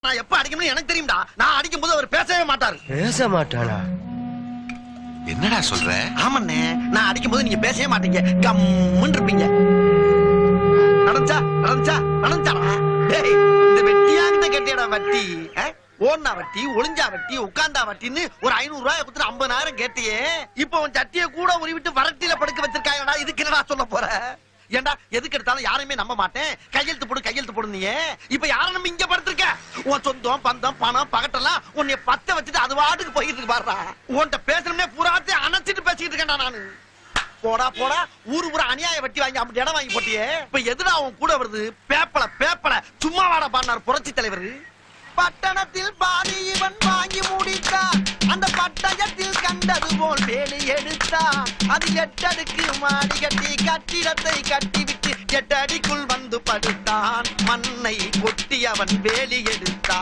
நான் எப்ப அடிக்கணும்னு எனக்கு தெரியும்டா நான் அடிக்கும் போது அவர் பேசவே மாட்டாரு பேச மாட்டானா என்னடா சொல்ற ஆமாண்ணே நான் அடிக்கும் போது நீங்க பேசவே மாட்டீங்க கம்முன்னு இருப்பீங்க நடந்துச்சா நடந்துச்சா நடந்துச்சாடா டேய் இந்த வெட்டியாங்கிட்ட கேட்டியடா வட்டி ஆ? ஓடுனா வட்டி ஒளிஞ்சா வட்டி உட்கார்ந்தா வட்டின்னு ஒரு ஐநூறு ரூபாய் கொடுத்துட்டு ஐம்பதாயிரம் கேட்டியே இப்போ உன் சட்டியை கூட உருவிட்டு வரட்டியில படுக்க வச்சிருக்காங்கடா இதுக்கு என்னடா சொல்ல போற ஏன்டா எதுக்கு எடுத்தாலும் யாரையுமே நம்ப மாட்டேன் கையெழுத்து போடு கையெழுத்து போடு நீ இப்ப யார நம்ம இங்க படுத்திருக்க உன் சொந்தம் பந்தம் பணம் பகட்டெல்லாம் உன்னை பத்த வச்சுட்டு அது வாட்டுக்கு போயிட்டு இருக்கு பாருடா உன்கிட்ட பேசணும்னே புறாத்தி அணைச்சிட்டு பேசிக்கிட்டு இருக்கேன்டா நானு போடா போடா ஊரு பூரா அநியாய வட்டி வாங்கி அப்படி இடம் வாங்கி போட்டியே இப்ப எதுடா அவன் கூட வருது பேப்பல பேப்பல சும்மா வாடா பாடினார் புரட்சி தலைவர் பட்டணத்தில் பாதி இவன் வாங்கி முடித்தான் அந்த பட்டயத்தில் கண்டது போல் வேலி எடுத்தான் அது எட்டடுக்கு மாடி கட்டி கட்டிடத்தை கட்டிவிட்டு எட்டடிக்குள் வந்து படுத்தான் மண்ணை கொட்டி அவன் வேலி எடுத்தான்